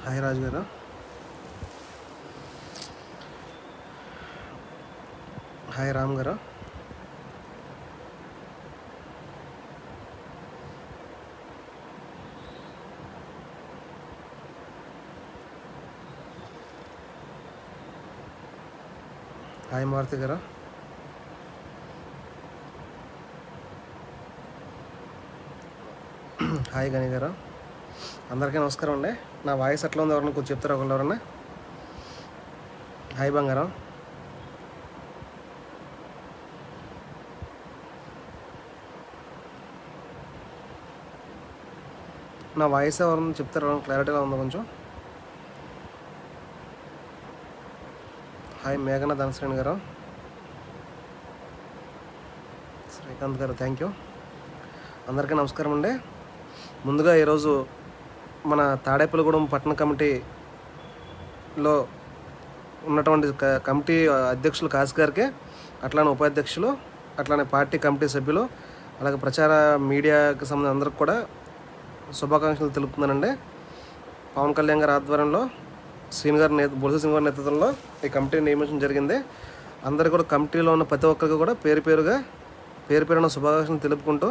hi రాజు గారు hi Ram గారు hi Maruti గారు హాయ్ గని గారు అందరికీ నమస్కారం అండి నా వాయిస్ ఎట్లా ఉంది ఎవరన్నా కొంచెం చెప్తారా ఒకళ్ళు ఎవరన్నా హాయ్ బంగారం నా వాయిస్ ఎవరన్నా చెప్తారా క్లారిటీగా ఉందా కొంచెం హాయ్ మేఘన ధనశ్రేణి గారు శ్రీకాంత్ గారు థ్యాంక్ యూ అందరికీ నమస్కారం అండి ముందుగా ఈరోజు మన తాడేపల్లిగూడెం పట్టణ కమిటీలో ఉన్నటువంటి క- కమిటీ అధ్యక్షులు కాశీ గారికి అట్లానే ఉపాధ్యక్షులు అట్లానే పార్టీ కమిటీ సభ్యులు అలాగే ప్రచార మీడియాకి సంబంధించిన అందరికి కూడా శుభాకాంక్షలు తెలుపుతున్నానండి పవన్ కళ్యాణ్ గారి ఆధ్వర్యంలో శ్రీని గారి నేత బొలస సింగ్ గారి నేతృత్వంలో ఈ కమిటీ నియమించడం జరిగింది అందరికీ కూడా కమిటీలో ఉన్న ప్రతి ఒక్కరికి కూడా పేరు పేరుగా పేరు పేరున శుభాకాంక్షలు తెలుపుకుంటూ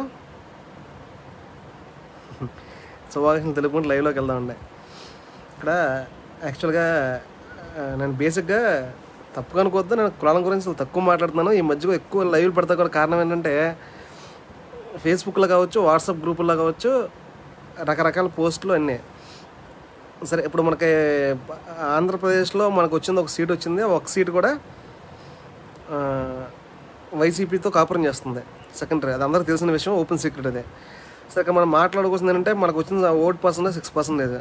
శుభాకాంక్షలు తెలుపుకుంటూ లైవ్లోకి వెళ్దామండి ఇక్కడ యాక్చువల్గా ఆ, నేను బేసిక్గా తప్పుగా అనుకోవద్దు నేను కులాల గురించి అసలు తక్కువ మాట్లాడుతున్నాను ఈ మధ్య ఎక్కువ లైవ్ పెడతా కూడా కారణం ఏంటంటే ఫేస్బుక్లో కావచ్చు వాట్సాప్ గ్రూపుల్లో కావచ్చు రకరకాల పోస్టులు అన్నీ సరే ఇప్పుడు మనకి ఆంధ్రప్రదేశ్లో మనకు వచ్చింది ఒక సీట్ వచ్చింది ఒక సీట్ కూడా ఆ, వైసీపీతో కాపురం చేస్తుంది సెకండరీ అది అందరికీ తెలిసిన విషయం ఓపెన్ సీక్రెట్ అదే సరే ఇక మనం మాట్లాడుకోవాల్సింది ఏంటంటే మనకు వచ్చిన ఓట్ పర్సెంటేజ్ సిక్స్ పర్సెంటేజ్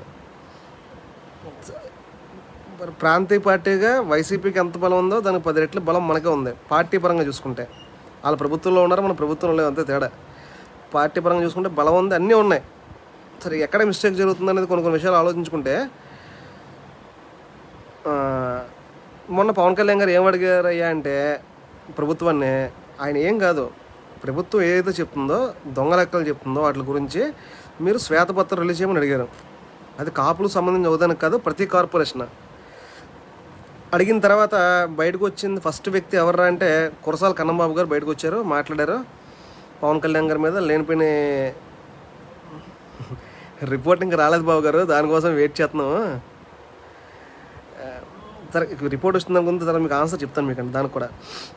మరి ప్రాంతీయ పార్టీగా వైసీపీకి ఎంత బలం ఉందో దానికి పది రెట్ల బలం మనకే ఉంది పార్టీ పరంగా చూసుకుంటే వాళ్ళ ప్రభుత్వంలో ఉన్నారు మన ప్రభుత్వంలో లేదు అంతే తేడా పార్టీ పరంగా చూసుకుంటే బలం ఉంది అన్నీ ఉన్నాయి సరే ఎక్కడ మిస్టేక్ జరుగుతుంది అనేది కొన్ని కొన్ని విషయాలు ఆలోచించుకుంటే ఆ, మొన్న పవన్ కళ్యాణ్ గారు ఏం అడిగారు అయ్యా అంటే ప్రభుత్వాన్ని ఆయన ఏం కాదు ప్రభుత్వం ఏదైతే చెప్తుందో దొంగ లెక్కలు చెప్తుందో వాటి గురించి మీరు శ్వేతపత్రం రిలీజ్ చేయమని అడిగారు అది కాపులకు సంబంధించిన ఉదాహరణకు కాదు ప్రతి కార్పొరేషన్ అడిగిన తర్వాత బయటకు వచ్చింది ఫస్ట్ వ్యక్తి ఎవర్రా అంటే కురసాల కన్నబాబు గారు బయటకు వచ్చారు మాట్లాడారు పవన్ కళ్యాణ్ గారి మీద లేనిపోయిన రిపోర్ట్ ఇంకా రాలేదు బాబు గారు దానికోసం వెయిట్ చేస్తున్నాము ఆ, సరే రిపోర్ట్ వచ్చింది అనుకుంటే సరే మీకు ఆన్సర్ చెప్తాను మీకు దానికి కూడా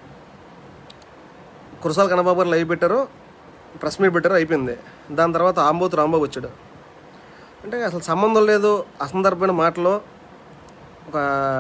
కురసాల కన్నబాబు గారు లైవ్ పెట్టారు ప్రెస్ మీట్ పెట్టారు అయిపోయింది దాని తర్వాత ఆంబోతు రాంబాబు వచ్చాడు అంటే అసలు సంబంధం లేదు అసందర్భమైన మాటలు ఒక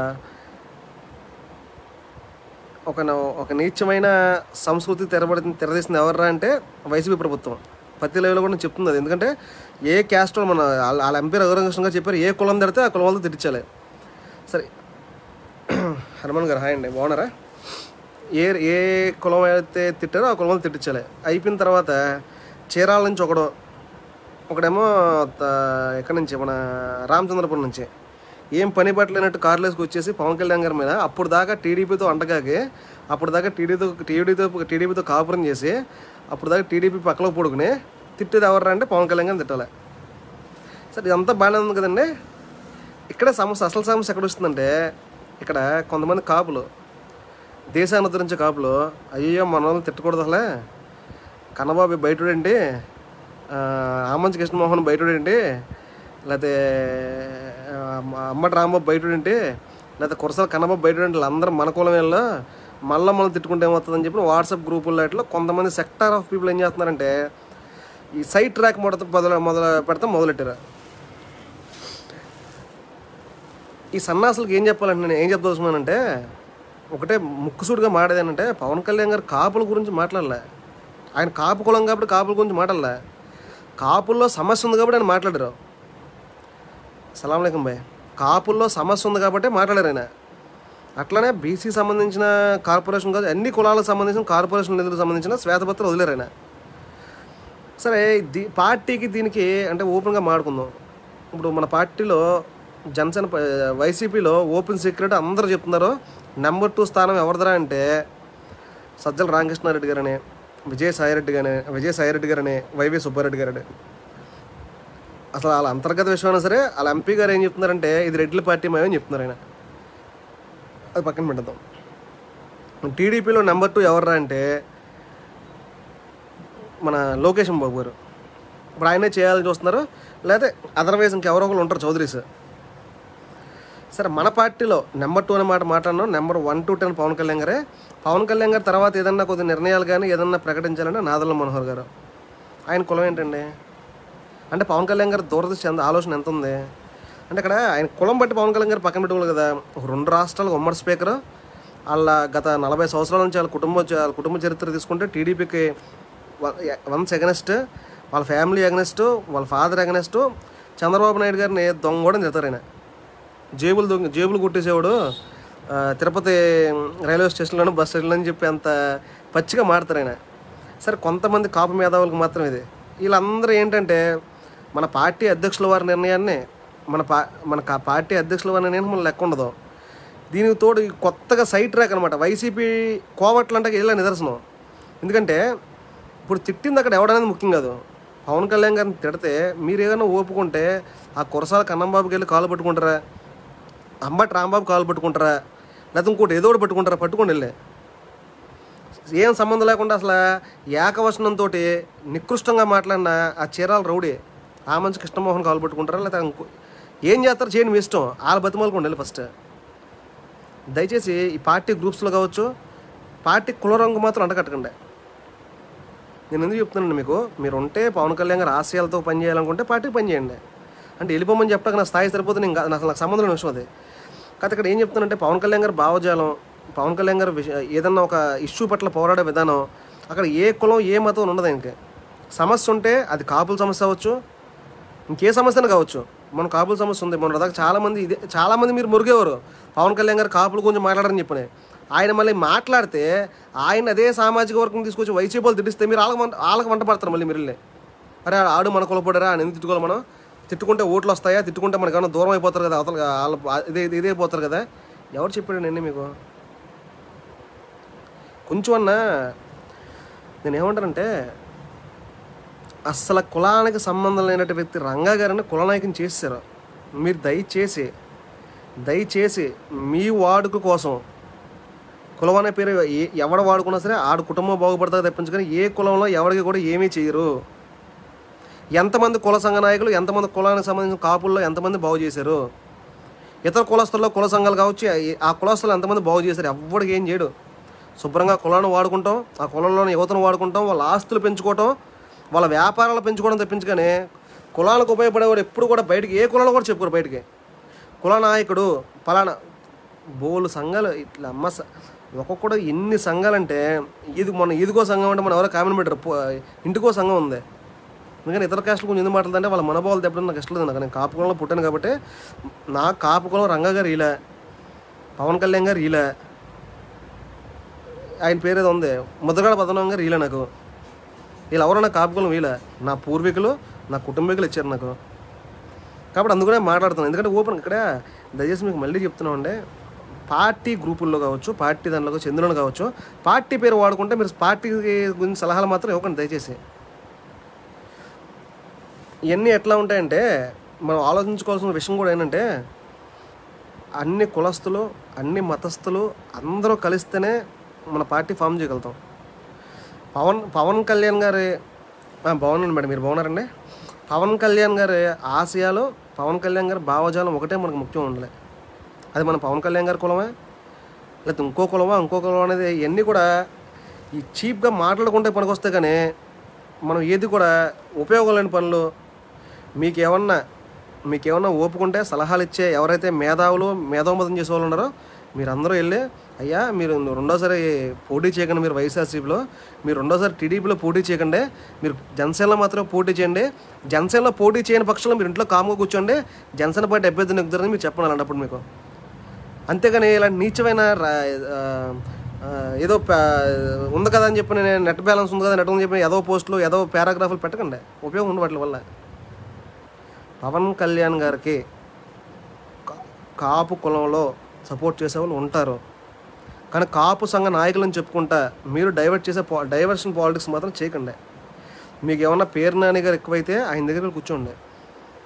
ఒక న- ఒక నీచమైన సంస్కృతి తెరబడి తెరదీసింది ఎవర్రా అంటే వైసీపీ ప్రభుత్వం ప్రతి లెవెల్లో కూడా నేను చెప్తుంది అది ఎందుకంటే ఏ క్యాస్ట్ మన వాళ్ళ వాళ్ళ ఎంపీ రఘురంగకృష్ణ గారు చెప్పారు ఏ కులం తెడితే ఆ కులం వాళ్ళతో తిట్టించాలి సరే హనుమాన్ గారు హాయ్ అండి బాగున్నారా ఏ ఏ కులం అయితే తిట్టారో ఆ కులం వాళ్ళు తిట్టించాలి అయిపోయిన తర్వాత చీరాల నుంచి ఒకడు ఒకడేమో త- ఎక్కడి నుంచి మన రామచంద్రపురం నుంచి ఏం పని పట్టలేనట్టు కార్లు వేసుకు వచ్చేసి పవన్ కళ్యాణ్ గారి మీద అప్పుడు దాకా టీడీపీతో అంటగాకి అప్పుడు దాకా టీడీతో టీడీతో టీడీపీతో కాపురం చేసి అప్పుడు దాకా టీడీపీ పక్కలో పొడుకుని తిట్టేది ఎవరు అంటే పవన్ కళ్యాణ్ గారిని తిట్టాలి సరే ఇదంతా బాగానే ఉంది కదండి ఇక్కడ సమస్య అసలు సమస్య ఎక్కడ వస్తుందంటే ఇక్కడ కొంతమంది కాపులు దేశాన్ని ఉద్ధరించే కాపులు అయ్యో మన వాళ్ళని తిట్టకూడదు అసలే కన్నబాబు బయటడేంటి ఆమంచి కృష్ణమోహన్ బయటడేంటి లేకపోతే ఆ, అమ్మటి రాంబాబు బయటడేంటి లేకపోతే కురసాల కన్నబాబు బయటడేంటి వీళ్ళందరూ మన కులం వీళ్ళు మళ్ళీ మనం తిట్టుకుంటే ఏమవుతుందని చెప్పి వాట్సాప్ గ్రూపుల్లో ఇట్లా కొంతమంది సెక్టార్ ఆఫ్ పీపుల్ ఏం చేస్తున్నారంటే ఈ సైట్ ట్రాక్ మొదట మొదలు మొదలు పెడతాం మొదలెట్టారు ఈ సన్నాసులకు ఏం చెప్పాలంటే నేను ఏం చెప్పదలుచుకున్నానంటే ఒకటే ముక్కుసూడిగా మాడేదేనంటే పవన్ కళ్యాణ్ గారు కాపుల గురించి మాట్లాడలే ఆయన కాపు కులం కాబట్టి కాపుల గురించి మాట్లాడలే కాపుల్లో సమస్య ఉంది కాబట్టి ఆయన మాట్లాడారు సలాంలేకం బాయ్ కాపుల్లో సమస్య ఉంది కాబట్టి మాట్లాడారు ఆయన అట్లనే బీసీ సంబంధించిన కార్పొరేషన్ కాదు అన్ని కులాలకు సంబంధించిన కార్పొరేషన్ నిధులకు సంబంధించిన శ్వేతపత్రం వదిలేరు ఆయన సరే దీ పార్టీకి దీనికి అంటే ఓపెన్గా మాడుకుందాం ఇప్పుడు మన పార్టీలో జనసేన ప- వైసీపీలో ఓపెన్ సీక్రెట్ అందరూ చెప్తున్నారు నెంబర్ టూ స్థానం ఎవరిదరా అంటే సజ్జల రామకృష్ణారెడ్డి గారని విజయసాయిరెడ్డి గారని విజయసాయిరెడ్డి గారని వైవి సుబ్బారెడ్డి గారని అసలు వాళ్ళ అంతర్గత విషయం అయినా సరే వాళ్ళ ఎంపీ గారు ఏం చెప్తున్నారంటే ఇది రెడ్ల పార్టీ మేమని చెప్తున్నారు ఆయన అది పక్కన పెడదాం టీడీపీలో నెంబర్ టూ ఎవర్రా అంటే మన లోకేష్ బాబు గారు ఇప్పుడు ఆయనే చేయాలని చూస్తున్నారు లేకపోతే అదర్వైజ్ ఇంకెవరో ఒకరు ఉంటారు చౌదరీస్ సరే మన పార్టీలో నెంబర్ టూ అనే మాట మాట్లాడినాం number one to ten Pawan Kalyan గారే పవన్ కళ్యాణ్ గారు తర్వాత ఏదన్నా కొద్ది నిర్ణయాలు కానీ ఏదన్నా ప్రకటించాలంటే నాదల్ల మనోహర్ గారు ఆయన కులం ఏంటండి అంటే పవన్ కళ్యాణ్ గారు దూరదృష్టి ఎంత ఆలోచన ఎంత ఉంది అంటే ఇక్కడ ఆయన కులం బట్టి పవన్ కళ్యాణ్ గారు పక్కన పెట్టుకోవాలి కదా ఒక రెండు రాష్ట్రాలకు ఉమ్మడి స్పీకర్ వాళ్ళ గత నలభై సంవత్సరాల నుంచి వాళ్ళ కుటుంబ వాళ్ళ కుటుంబ చరిత్ర తీసుకుంటే టీడీపీకి వన్స్ ఎగనెస్ట్ వాళ్ళ ఫ్యామిలీ ఎగనెస్ట్ వాళ్ళ ఫాదర్ ఎగనెస్ట్ చంద్రబాబు నాయుడు గారిని దొంగ కూడా తిడతారు ఆయన జేబులు దొంగ జేబులు కొట్టేసేవాడు ఆ, తిరుపతి రైల్వే స్టేషన్లోనూ బస్ స్టేషన్లో అని చెప్పి అంత పచ్చిగా మాడతారు ఆయన సరే కొంతమంది కాపు మేధావులకు మాత్రం ఇది వీళ్ళందరూ ఏంటంటే మన పార్టీ అధ్యక్షుల వారి నిర్ణయాన్ని మన పా మన కా- పార్టీ అధ్యక్షుల వారి నిర్ణయం మన లెక్క ఉండదు దీనికి తోడు ఈ కొత్తగా సైట్ ట్రాక్ అనమాట వైసీపీ కోవట్లంటే ఇలా నిదర్శనం ఎందుకంటే ఇప్పుడు తిట్టింది అక్కడ ఎవడనేది ముఖ్యం కాదు పవన్ కళ్యాణ్ గారిని తిడితే మీరు ఏదైనా ఓపుకుంటే ఆ కురసాల కన్నంబాబుకి వెళ్ళి కాలు పట్టుకుంటారా అంబటి రాంబాబు కాలు పట్టుకుంటారా లేకపోతే ఇంకోటి ఏదో ఒకటి పట్టుకుంటారా పట్టుకోండి వెళ్ళే ఏం సంబంధం లేకుండా అసలు ఏకవచనంతో నికృష్టంగా మాట్లాడిన ఆ చీరాల రౌడీ ఆ మంచి కృష్ణమోహన్ కాలు పట్టుకుంటారా లేకపోతే ఇంకో ఏం చేస్తారు చేయండి మీ ఇష్టం వాళ్ళ బతిమాలకుండా వెళ్ళి ఫస్ట్ దయచేసి ఈ పార్టీ గ్రూప్స్లో కావచ్చు పార్టీ కుల రంగు మాత్రం అంటకట్టకండి నేను ఎందుకు చెప్తున్నాను మీకు మీరు ఉంటే పవన్ కళ్యాణ్ గారు ఆశయాలతో పని చేయాలనుకుంటే పార్టీకి పని చేయండి అంటే వెళ్ళిపోమని చెప్పడానికి నా స్థాయి సరిపోతే నేను కా- నాకు నాకు సంబంధం లేని విషయం అది కాకపోతే ఇక్కడ ఏం చెప్తున్నానంటే పవన్ కళ్యాణ్ గారు భావజాలం పవన్ కళ్యాణ్ గారు విష- ఏదన్నా ఒక ఇష్యూ పట్ల పోరాడే విధానం అక్కడ ఏ కులం ఏ మతం ఉండదు ఆయనకి సమస్య ఉంటే అది కాపుల సమస్య అవ్వచ్చు ఇంకే సమస్యను కావచ్చు మన కాపుల సమస్య ఉంది మన దాకా చాలామంది ఇదే చాలామంది మీరు మురిగేవారు పవన్ కళ్యాణ్ గారు కాపుల గురించి మాట్లాడరని చెప్పని ఆయన మళ్ళీ మాట్లాడితే ఆయన అదే సామాజిక వర్గం తీసుకొచ్చి వైసీపీ వాళ్ళు తిట్టిస్తే మీరు వాళ్ళకి వంట వాళ్ళకి వంట పడతారు మళ్ళీ మీరు వెళ్ళి అరే ఆడు మన కులపడరా అని ఎందుకు తిట్టుకోవాలి మనం తిట్టుకుంటే ఓట్లు వస్తాయా తిట్టుకుంటే మనకి ఏమైనా దూరం అయిపోతారు కదా అవతల వాళ్ళ ఇదే ఇదే అయిపోతారు కదా ఎవరు చెప్పాడు నేను మీకు కొంచెం అన్నా నేను ఏమంటానంటే అస్సలు కులానికి సంబంధం లేనటువంటి వ్యక్తి రంగా గారిని కులనాయకుని చేశారు మీరు దయచేసి దయచేసి మీ వాడుక కోసం కులం అనే పేరు ఏ ఎవడ వాడుకున్నా సరే ఆడు కుటుంబం బాగుపడతా తప్పించుకొని ఏ కులంలో ఎవరికి కూడా ఏమీ చేయరు ఎంతమంది కుల సంఘ నాయకులు ఎంతమంది కులానికి సంబంధించిన కాపుల్లో ఎంతమంది బాగు చేశారు ఇతర కులస్తుల్లో కుల సంఘాలు కావచ్చు ఆ- ఆ కులస్తులు ఎంతమంది బాగు చేశారు ఎవరికి ఏం చేయడు శుభ్రంగా కులాన్ని వాడుకుంటాం ఆ కులంలోని యువతను వాడుకుంటాం వాళ్ళ ఆస్తులు పెంచుకోవటం వాళ్ళ వ్యాపారాలు పెంచుకోవడం తప్పించుకొని కులాలకు ఉపయోగపడేవాడు ఎప్పుడు కూడా బయటికి ఏ కులంలో కూడా చెప్పుకోరు బయటికి కుల నాయకుడు పలానా బోలు సంఘాలు ఇట్లా అమ్మ స- ఒక్కొక్కడు ఎన్ని సంఘాలంటే ఇది మొన్న ఇదిగో సంఘం అంటే మన ఎవరో కామెంట్ పెట్టారు పో- ఇంటికో సంఘం ఉంది ఎందుకంటే ఇతర క్యాస్టులు కొంచెం ఎందుకు మాట్లాడుతుంటే వాళ్ళ మనోభావాలు దెబ్బతిన్న నాకు ఇష్టం లేదు నాకు నేను కాపు కులంలో పుట్టాను కాబట్టి నా కాపు కులం రంగా గారు ఈలే పవన్ కళ్యాణ్ గారు ఈలే ఆయన పేరు ఏదో ఉంది ముద్రగడ పద్మనాభం గారు ఈలే నాకు వీళ్ళు ఎవరో నా కాపు కులం వీలే నా పూర్వీకులు నా కుటుంబీకులు ఇచ్చారు నాకు కాబట్టి అందుకనే మాట్లాడుతున్నాను ఎందుకంటే ఓపెన్ ఇక్కడ దయచేసి మీకు మళ్ళీ చెప్తున్నామండి పార్టీ గ్రూపుల్లో కావచ్చు పార్టీ దాంట్లో చంద్రులను కావచ్చు పార్టీ పేరు వాడుకుంటే మీరు పార్టీ గురించి సలహాలు మాత్రం ఇవ్వకండి దయచేసి ఇవన్నీ ఎట్లా ఉంటాయంటే మనం ఆలోచించుకోవాల్సిన విషయం కూడా ఏంటంటే అన్ని కులస్తులు అన్ని మతస్థులు అందరూ కలిస్తేనే మన పార్టీ ఫామ్ చేయగలుగుతాం పవన్ పవన్ కళ్యాణ్ గారి ఆ, బాగున్నాను మేడం మీరు బాగున్నారండి పవన్ కళ్యాణ్ గారి ఆశయాలు పవన్ కళ్యాణ్ గారి భావజాలం ఒకటే మనకు ముఖ్యం ఉండాలి అది మన పవన్ కళ్యాణ్ గారి కులమే లేకపోతే ఇంకో కులమా ఇంకో కులం అనేది ఇవన్నీ కూడా ఈ చీప్గా మాట్లాడుకుంటే పనికొస్తే కానీ మనం ఏది కూడా ఉపయోగం లేని పనులు మీకు ఏమన్నా మీకు ఏమన్నా ఓపుకుంటే సలహాలు ఇచ్చే ఎవరైతే మేధావులు మేధావమతం చేసే వాళ్ళు ఉన్నారో మీరందరూ వెళ్ళి అయ్యా మీరు రెండోసారి పోటీ చేయకండి మీరు వైఎస్ఆర్సీపీలో మీరు రెండోసారి టీడీపీలో పోటీ చేయకండి మీరు జనసేనలో మాత్రమే పోటీ చేయండి జనసేనలో పోటీ చేయని పక్షంలో మీరు ఇంట్లో కాముగా కూర్చోండి జనసేన పార్టీ అభ్యర్థిని ఎక్కుతారని మీరు చెప్పండి అలాంటప్పుడు మీకు అంతేగాని ఇలాంటి నీచమైన రా- ఆ, ఆ, ఏదో ప- ఉంది కదా అని చెప్పి నేను నెట్ బ్యాలెన్స్ ఉంది కదా నెట్ ఉంది చెప్పి ఏదో పోస్టులు ఏదో పారాగ్రాఫ్లు పెట్టకండి ఉపయోగం ఉంది వాటి వల్ల పవన్ కళ్యాణ్ గారికి కా- కాపు కులంలో సపోర్ట్ చేసే వాళ్ళు ఉంటారు కానీ కాపు సంఘ నాయకులని చెప్పుకుంటా మీరు డైవర్ట్ చేసే పా డైవర్షన్ పాలిటిక్స్ మాత్రం చేయకండి మీకు ఏమన్నా పేరు నాని గారు ఎక్కువైతే ఆయన దగ్గర వెళ్ళి కూర్చోండి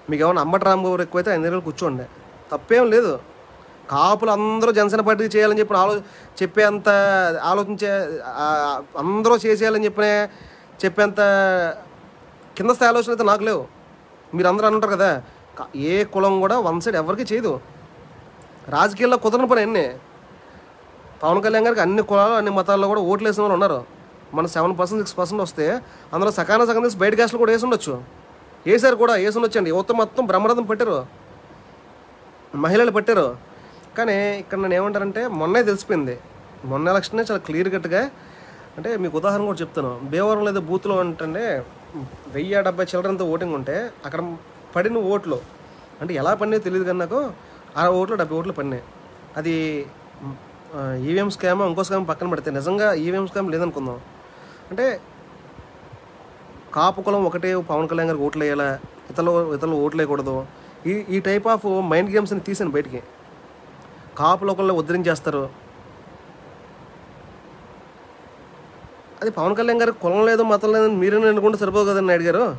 మీకు ఏమైనా అమ్మటి రాంబాబు ఎక్కువైతే ఆయన దగ్గర కూర్చోండి తప్పేం లేదు కాపులు అందరూ జనసేన పార్టీకి చేయాలని చెప్పి ఆలో చెప్పేంత ఆలోచించే ఆ, అందరూ చేసేయాలని చెప్పిన చెప్పేంత కింద స్థాయి ఆలోచన అయితే నాకు లేవు మీరు అందరూ అంటారు కదా క- ఏ కులం కూడా వన్ సైడ్ ఎవరికి చేయదు రాజకీయాల్లో కుదరని పని అన్నీ పవన్ కళ్యాణ్ గారికి అన్ని కులాలు అన్ని మతాల్లో కూడా ఓట్లు వేసిన వాళ్ళు ఉన్నారు మన సెవెన్ పర్సెంట్ సిక్స్ పర్సెంట్ వస్తే అందులో సకాన సగం తీసి బయట గ్యాస్లు కూడా వేసి ఉండొచ్చు వేసారు కూడా వేసి ఉండొచ్చండి యువత మొత్తం బ్రహ్మరథం పెట్టారు మహిళలు పెట్టారు కానీ ఇక్కడ నేను ఏమంటారంటే మొన్నే తెలిసిపోయింది మొన్న ఎలక్షనే చాలా క్లియర్ కట్గా అంటే మీకు ఉదాహరణ కూడా చెప్తాను భీమవరం లేదా బూత్లో అంటే వెయ్యి డెబ్బై చిల్లరంతో ఓటింగ్ ఉంటే అక్కడ పడిన ఓట్లు అంటే ఎలా పడినాయో తెలియదు కానీ నాకు ఆ ఓట్లు డెబ్బై ఓట్లు పడినాయి అది ఈవీఎం స్కామ్ ఇంకో స్కామ్ పక్కన పెడితే నిజంగా ఈవీఎం స్కామ్ లేదనుకుందాం అంటే కాపు కులం ఒకటే పవన్ కళ్యాణ్ గారికి ఓట్లు వేయాలా ఇతరులు ఇతరులు ఓట్లు వేయకూడదు ఈ ఈ టైప్ ఆఫ్ మైండ్ గేమ్స్ని తీసాను బయటికి కాపులు ఒకళ్ళు ఉద్ధరించేస్తారు అది పవన్ కళ్యాణ్ గారికి కులం లేదు మతం లేదు మీరే అనుకుంటే సరిపోదు కదండి నాయుడు గారు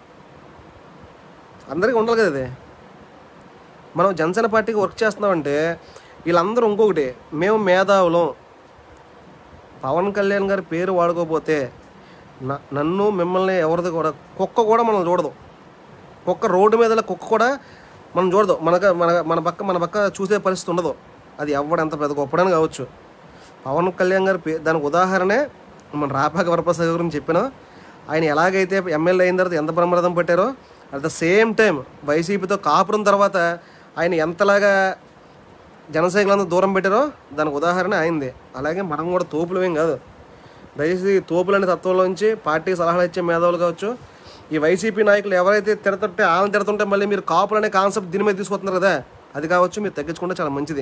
అందరికీ ఉండాలి కదా అది మనం జనసేన పార్టీకి వర్క్ చేస్తున్నామంటే వీళ్ళందరూ ఇంకొకటి మేము మేధావులం పవన్ కళ్యాణ్ గారి పేరు వాడుకోపోతే న- నన్ను మిమ్మల్ని ఎవరిది కూడా కుక్క కూడా మనం చూడదు కుక్క రోడ్డు మీద కుక్క కూడా మనం చూడదు మనక మన మన పక్క మన పక్క చూసే పరిస్థితి ఉండదు అది ఎవడు ఎంత పెద్ద గొప్పడని కావచ్చు పవన్ కళ్యాణ్ గారి పే దానికి ఉదాహరణే మన రాపాక వరప్రసాద్ గురించి చెప్పిన ఆయన ఎలాగైతే ఎమ్మెల్యే అయిన తర్వాత ఎంత బ్రహ్మరథం పెట్టారో అట్ ద సేమ్ టైం వైసీపీతో కాపురం తర్వాత ఆయన ఎంతలాగా జనసైకులంతా దూరం పెట్టారో దానికి ఉదాహరణ అయింది అలాగే మనం కూడా తోపులు ఏం కాదు దయచేసి తోపులు అనే తత్వంలోంచి పార్టీకి సలహాలు ఇచ్చే మేధావులు కావచ్చు ఈ వైసీపీ నాయకులు ఎవరైతే తిడతుంటే వాళ్ళని తిడుతుంటే మళ్ళీ మీరు కాపులు అనే కాన్సెప్ట్ దీని మీద తీసుకొస్తున్నారు కదా అది కావచ్చు మీరు తగ్గించుకుంటే చాలా మంచిది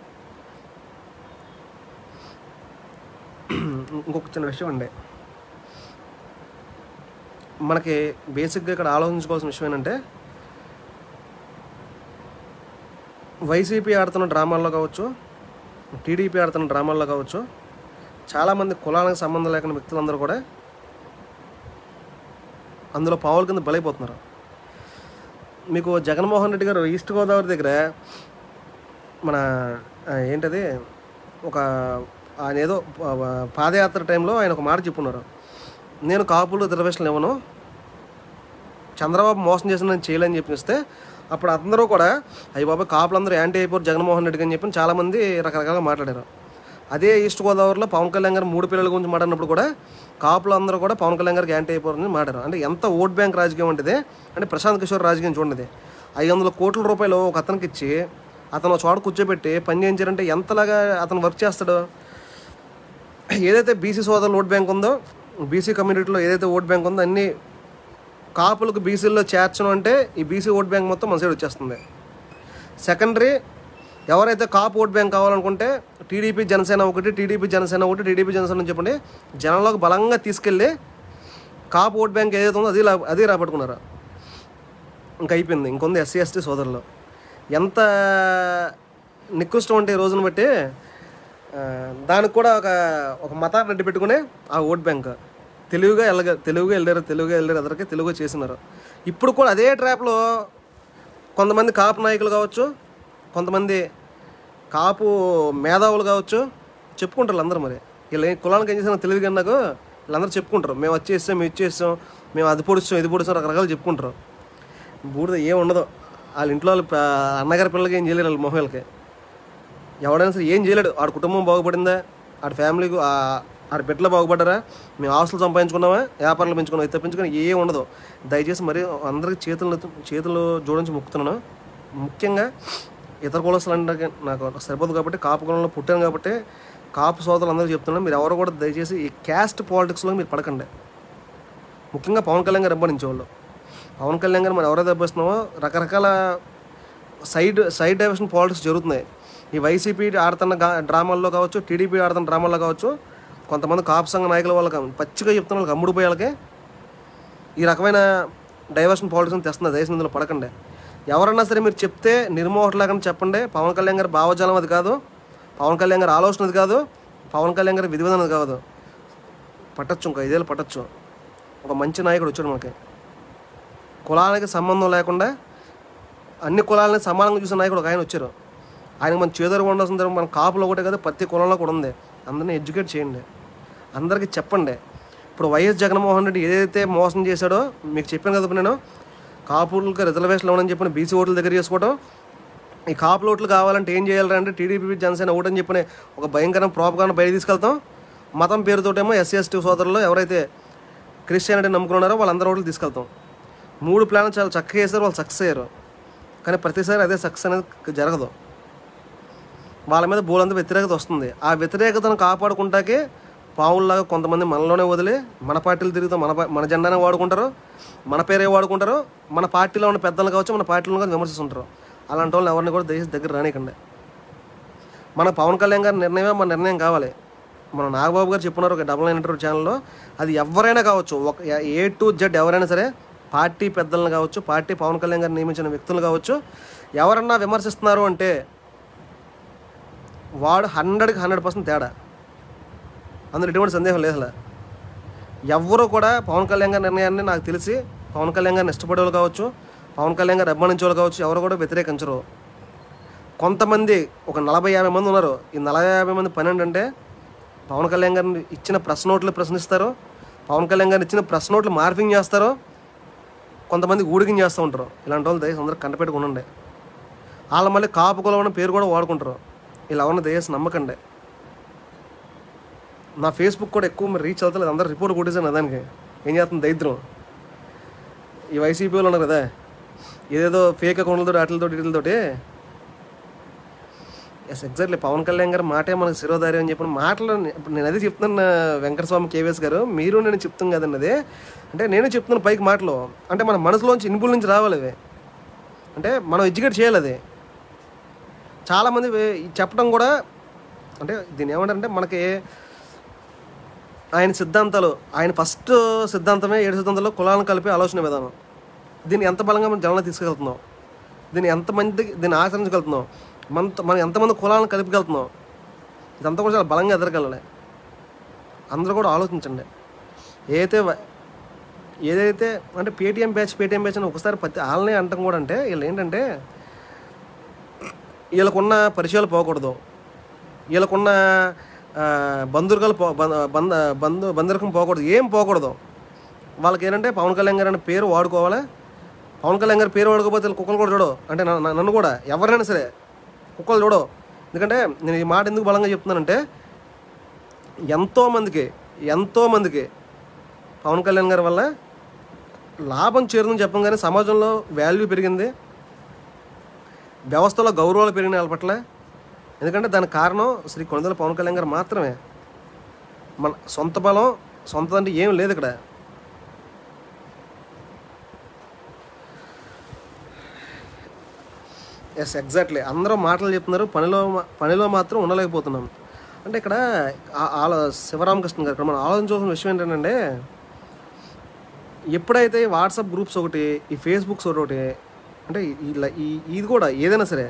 ఇంకొక చిన్న విషయం అండి మనకి బేసిక్గా ఇక్కడ ఆలోచించుకోవాల్సిన విషయం ఏంటంటే వైసీపీ ఆడుతున్న డ్రామాల్లో కావచ్చు టీడీపీ ఆడుతున్న డ్రామాల్లో కావచ్చు చాలామంది కులానికి సంబంధం లేకుండా వ్యక్తులందరూ కూడా అందులో పావుల కింద బలైపోతున్నారు మీకు జగన్మోహన్ రెడ్డి గారు ఈస్ట్ గోదావరి దగ్గర మన ఆ, ఏంటది ఒక ఆయన ఏదో పా- పాదయాత్ర టైంలో ఆయన ఒక మాట చెప్పున్నారు నేను కాపులు రిజర్వేషన్లు ఇవ్వను చంద్రబాబు మోసం చేసిన నేను చేయలేని చెప్పిస్తే అప్పుడు అందరూ కూడా అయ్యి బాబా కాపులందరూ యాంటీ అయిపోరు జగన్మోహన్ రెడ్డి అని చెప్పి చాలామంది రకరకాలుగా మాట్లాడారు అదే ఈస్ట్ గోదావరిలో పవన్ కళ్యాణ్ గారు మూడు పిల్లల గురించి మాట్లాడినప్పుడు కూడా కాపులు అందరూ కూడా పవన్ కళ్యాణ్ గారికి యాంటీ అయిపోరని మాట్లాడారు అంటే ఎంత ఓట్ బ్యాంక్ రాజకీయం అంటే అంటే ప్రశాంత్ కిషోర్ రాజకీయం చూడండి ఐదు వందల కోట్ల రూపాయలు ఒక అతనికి ఇచ్చి అతను ఒక చోట కూర్చోబెట్టి పని చేయించారంటే ఎంతలాగా అతను వర్క్ చేస్తాడో ఏదైతే బీసీ సోదరుల ఓట్ బ్యాంక్ ఉందో బీసీ కమ్యూనిటీలో ఏదైతే ఓట్ బ్యాంక్ ఉందో అన్ని కాపులకు బీసీల్లో చేర్చడం అంటే ఈ బీసీ ఓట్ బ్యాంక్ మొత్తం మన సైడ్ వచ్చేస్తుంది సెకండరీ ఎవరైతే కాపు ఓట్ బ్యాంక్ కావాలనుకుంటే టీడీపీ జనసేన ఒకటి టీడీపీ జనసేన ఒకటి టీడీపీ జనసేన అని చెప్పండి జనంలోకి బలంగా తీసుకెళ్ళి కాపు ఓట్ బ్యాంక్ ఏదైతే ఉందో అది లా అది రాబట్టుకున్నారు ఇంకా అయిపోయింది ఇంకొంది ఎస్సీ ఎస్టీ సోదరులు ఎంత నికృష్టం అంటే ఈ రోజున బట్టి ఆ, దానికి కూడా ఒక ఒక మతాన్ని అడ్డు పెట్టుకుని ఆ ఓట్ బ్యాంక్ తెలుగుగా వెళ్ళగ తెలుగుగా వెళ్ళారు తెలుగుగా వెళ్ళారు అందరికీ తెలుగుగా చేసినారు ఇప్పుడు కూడా అదే ట్రాప్లో కొంతమంది కాపు నాయకులు కావచ్చు కొంతమంది కాపు మేధావులు కావచ్చు చెప్పుకుంటారు అందరూ మరి వీళ్ళు ఏ కులానికి ఏం చేసిన తెలియదు కానీ నాకు వీళ్ళందరూ చెప్పుకుంటారు మేము వచ్చేసాం మేము ఇచ్చేసాం మేము అది పొడిచాం ఇది పొడిచాం రకరకాలు చెప్పుకుంటారు బూడిద ఏం ఉండదు వాళ్ళ ఇంట్లో వాళ్ళ ప- అన్నగారి పిల్లలకి ఏం చేయలేరు వాళ్ళ మొహలకి ఎవడైనా సరే ఏం చేయలేడు ఆడ కుటుంబం బాగుపడిందా ఆడ ఫ్యామిలీకి ఆ- ఆడ బిడ్డలు బాగుపడ్డారా మేము ఆస్తులు సంపాదించుకున్నామా వ్యాపారాలు పెంచుకున్నాం ఇది తప్పించుకుని ఏం ఉండదు దయచేసి మరి అందరికి చేతులు చేతులు జోడించి మొక్కుతున్నాను ముఖ్యంగా ఇతర కులస్తులు అంటే నాకు సరిపోదు కాబట్టి కాపు కులంలో పుట్టాను కాబట్టి కాపు సోదరులు అందరూ చెప్తున్నాను మీరు ఎవరు కూడా దయచేసి ఈ క్యాస్ట్ పాలిటిక్స్లో మీరు పడకండి ముఖ్యంగా పవన్ కళ్యాణ్ గారు దెబ్బనించే వాళ్ళు పవన్ కళ్యాణ్ గారు మనం ఎవరైతే దెబ్బిస్తున్నామో రకరకాల సైడ్ సైడ్ డైవర్షన్ పాలిటిక్స్ జరుగుతున్నాయి ఈ వైసీపీ ఆడుతున్న గా- డ్రామాల్లో కావచ్చు టీడీపీ ఆడుతున్న డ్రామాల్లో కావచ్చు కొంతమంది కాపు సంఘ నాయకుల వాళ్ళకి పచ్చిగా చెప్తున్న వాళ్ళకి అమ్ముడు పోయే వాళ్ళకి ఈ రకమైన డైవర్షన్ పాలిటిక్స్ని తెస్తున్నారు దయచేసి ఇందులో పడకండి ఎవరన్నా సరే మీరు చెప్తే నిర్మోహట్లాగా చెప్పండి పవన్ కళ్యాణ్ గారి భావజాలం అది కాదు పవన్ కళ్యాణ్ గారి ఆలోచన అది కాదు పవన్ కళ్యాణ్ గారి విధి విధానం అది కాదు పట్టచ్చు ఇంకో ఐదేళ్ళు పట్టచ్చు ఒక మంచి నాయకుడు వచ్చాడు మనకి కులానికి సంబంధం లేకుండా అన్ని కులాలని సమానంగా చూసిన నాయకుడు ఒక ఆయన వచ్చారు ఆయన మన చేదోరు ఉండాల్సిన మన కాపులో ఒకటే కదా ప్రతి కులంలో కూడా ఉంది అందరినీ ఎడ్యుకేట్ చేయండి అందరికీ చెప్పండి ఇప్పుడు వైఎస్ జగన్మోహన్ రెడ్డి ఏదైతే మోసం చేశాడో మీకు చెప్పాను కదా ఇప్పుడు నేను కాపులకు రిజర్వేషన్ ఇవ్వనని చెప్పిన బీసీ ఓట్ల దగ్గర చేసుకోవడం ఈ కాపుల ఓట్లు కావాలంటే ఏం చేయాలంటే అంటే టీడీపీ జనసేన ఓటని చెప్పిన ఒక భయంకరం ప్రాపగాను బయట తీసుకెళ్తాం మతం పేరుతోటేమో ఎస్సీ ఎస్టీ సోదరులు ఎవరైతే క్రిస్టియానిటీ నమ్ముకున్నారో వాళ్ళందరూ ఓట్లు తీసుకెళ్తాం మూడు ప్లాన్లు చాలా చక్కగా వేసారు వాళ్ళు సక్సెస్ అయ్యారు కానీ ప్రతిసారి అదే సక్సెస్ అనేది జరగదు వాళ్ళ మీద బోలంత వ్యతిరేకత వస్తుంది ఆ వ్యతిరేకతను కాపాడుకుంటాకే పావుల్లాగా కొంతమంది మనలోనే వదిలి మన పార్టీలు తిరుగుతాం మన పా- మన జెండానే వాడుకుంటారు మన పేరే వాడుకుంటారు మన పార్టీలో ఉన్న పెద్దలు కావచ్చు మన పార్టీలో కూడా విమర్శిస్తుంటారు అలాంటి వాళ్ళని ఎవరిని కూడా దేశ దగ్గర రానికండి మన పవన్ కళ్యాణ్ గారి నిర్ణయమే మన నిర్ణయం కావాలి మన నాగబాబు గారు చెప్పున్నారు ఒక డబుల్ నైన్ ఇంటర్వ్యూ ఛానల్లో అది ఎవరైనా కావచ్చు ఒక ఏ టు జెడ్ ఎవరైనా సరే పార్టీ పెద్దలను కావచ్చు పార్టీ పవన్ కళ్యాణ్ గారు నియమించిన వ్యక్తులు కావచ్చు ఎవరన్నా విమర్శిస్తున్నారు అంటే వాడు హండ్రెడ్కి హండ్రెడ్ పర్సెంట్ తేడా అందులో ఎటువంటి సందేహం లేదు అసలు ఎవ్వరూ కూడా పవన్ కళ్యాణ్ గారి నిర్ణయాన్ని నాకు తెలిసి పవన్ కళ్యాణ్ గారిని ఇష్టపడే వాళ్ళు కావచ్చు పవన్ కళ్యాణ్ గారు అభిమానించే వాళ్ళు కావచ్చు ఎవరు కూడా వ్యతిరేకించరు కొంతమంది ఒక నలభై యాభై మంది ఉన్నారు ఈ నలభై యాభై మంది పని ఏంటంటే పవన్ కళ్యాణ్ గారిని ఇచ్చిన ప్రెస్ నోట్లు ప్రశ్నిస్తారు పవన్ కళ్యాణ్ గారిని ఇచ్చిన ప్రెస్ నోట్లు మార్పింగ్ చేస్తారు కొంతమంది ఊడికింగ్ చేస్తూ ఉంటారు ఇలాంటి వాళ్ళు దయచేసి అందరూ కంటపెట్టుకుని ఉండే వాళ్ళ మళ్ళీ కాపు కులం అనే పేరు కూడా వాడుకుంటారు ఇలా ఉన్న దయచేసి నమ్మకండి నా ఫేస్బుక్ కూడా ఎక్కువ మరి రీచ్ అవుతలేదు అందరూ రిపోర్ట్ కొట్టేసాను దానికి ఏం చేస్తుంది దరిద్రం ఈ వైసీపీ వాళ్ళు ఉన్నారు కదా ఏదేదో ఫేక్ అకౌంట్లతో వాటితో వీటితోటి ఎస్ ఎగ్జాక్ట్లీ పవన్ కళ్యాణ్ గారు మాటే మనకు శిరోధారి అని చెప్పిన మాటలు ఇప్పుడు నేను అదే చెప్తున్నాను వెంకటస్వామి కేవీఎస్ గారు మీరు నేను చెప్తాను కదండి అదే అంటే నేను చెప్తున్నాను పైకి మాటలు అంటే మన మనసులోంచి ఇన్పుల్ నుంచి రావాలి అవి అంటే మనం ఎడ్యుకేట్ చేయాలి అది చాలామంది వే- ఈ చెప్పడం కూడా అంటే దీన్ని ఏమంటారంటే మనకి ఆయన సిద్ధాంతాలు ఆయన ఫస్ట్ సిద్ధాంతమే ఏడు సిద్ధాంతాలు కులాలను కలిపి ఆలోచన విధానం దీన్ని ఎంత బలంగా మనం జనంలో తీసుకెళ్తున్నాం దీన్ని ఎంతమంది దీన్ని ఆచరించగలుగుతున్నాం మన మనం ఎంతమంది కులాలను కలిపగలుగుతున్నాం ఇదంతా కూడా చాలా బలంగా ఎదరగలలే అందరూ కూడా ఆలోచించండి ఏదైతే వ- ఏదైతే అంటే పేటీఎం బ్యాచ్ పేటీఎం బ్యాచ్ అని ఒకసారి ప్రతి వాళ్ళనే అంటాం కూడా అంటే వీళ్ళు ఏంటంటే వీళ్ళకున్న పరిచయాలు పోకూడదు వీళ్ళకున్న ఆ, బంధుర్గాలు పో బంధ బంధ బంధు బంధురకం పోకూడదు ఏం పోకూడదు వాళ్ళకి ఏంటంటే పవన్ కళ్యాణ్ గారు అనే పేరు వాడుకోవాలి పవన్ కళ్యాణ్ గారి పేరు వాడుకోకపోతే వీళ్ళు కుక్కలు కూడా చూడవు అంటే నన్ను నన్ను కూడా ఎవరైనా సరే కుక్కలు చూడవు ఎందుకంటే నేను ఈ మాట ఎందుకు బలంగా చెప్తున్నానంటే ఎంతోమందికి ఎంతోమందికి పవన్ కళ్యాణ్ గారి వల్ల లాభం చేరుందని చెప్పం కానీ సమాజంలో వాల్యూ పెరిగింది వ్యవస్థలో గౌరవాలు పెరిగిన వాళ్ళ పట్ల ఎందుకంటే దానికి కారణం శ్రీ కొణిదల పవన్ కళ్యాణ్ గారు మాత్రమే మన సొంత బలం సొంత అంటే ఏం లేదు ఇక్కడ ఎస్ ఎగ్జాక్ట్లీ అందరూ మాటలు చెప్తున్నారు పనిలో మా- పనిలో మాత్రం ఉండలేకపోతున్నాం అంటే ఇక్కడ ఆ- ఆలో శివరామకృష్ణ గారు ఇక్కడ మనం ఆలోచించాల్సిన విషయం ఏంటంటే ఎప్పుడైతే ఈ వాట్సాప్ గ్రూప్స్ ఒకటి ఈ ఫేస్బుక్స్ ఒకటి అంటే ఇలా ఈ ఇది కూడా ఏదైనా సరే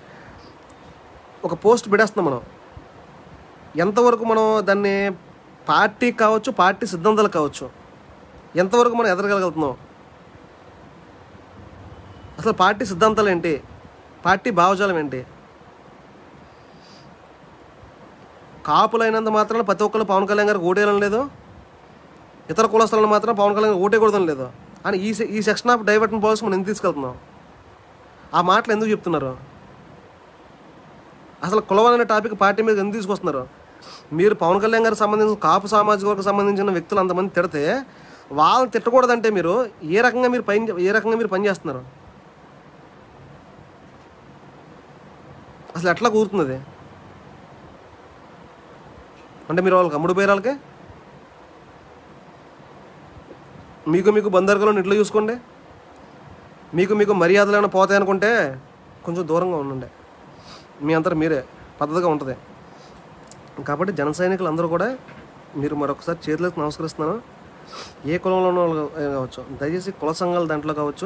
ఒక పోస్ట్ పెడేస్తున్నాం మనం ఎంతవరకు మనం దాన్ని పార్టీ కావచ్చు పార్టీ సిద్ధాంతాలు కావచ్చు ఎంతవరకు మనం ఎదగలుగుతున్నాం అసలు పార్టీ సిద్ధాంతాలు ఏంటి పార్టీ భావజాలం ఏంటి కాపులైనంత మాత్రం ప్రతి ఒక్కరు పవన్ కళ్యాణ్ గారికి ఓటేయడం లేదు ఇతర కులస్తులను మాత్రం పవన్ కళ్యాణ్ గారికి ఓటేయకూడదని లేదు అని ఈ సె- ఈ సెక్షన్ ఆఫ్ డైవర్షన్ పాలసీ మనం ఎందుకు తీసుకెళ్తున్నాం ఆ మాటలు ఎందుకు చెప్తున్నారు అసలు కులం అనే టాపిక్ పార్టీ మీద ఎందుకు తీసుకొస్తున్నారు మీరు పవన్ కళ్యాణ్ గారికి సంబంధించిన కాపు సామాజిక వర్గం సంబంధించిన వ్యక్తులు అంతమంది తిడితే వాళ్ళని తిట్టకూడదంటే మీరు ఏ రకంగా మీరు పని ఏ రకంగా మీరు పని చేస్తున్నారు అసలు ఎట్లా కూరుతుంది అంటే మీరు వాళ్ళకి అమ్ముడు పోయారు వాళ్ళకి మీకు మీకు బందర్గలో ఇట్లా చూసుకోండి మీకు మీకు మర్యాదలు ఏమైనా పోతాయి అనుకుంటే కొంచెం దూరంగా ఉండండి మీ అంతా మీరే పద్ధతిగా ఉంటుంది కాబట్టి జన సైనికులు అందరూ కూడా మీరు మరొకసారి చేతులకు నమస్కరిస్తున్నాను ఏ కులంలో ఉన్న వాళ్ళు కావచ్చు దయచేసి కుల సంఘాల దాంట్లో కావచ్చు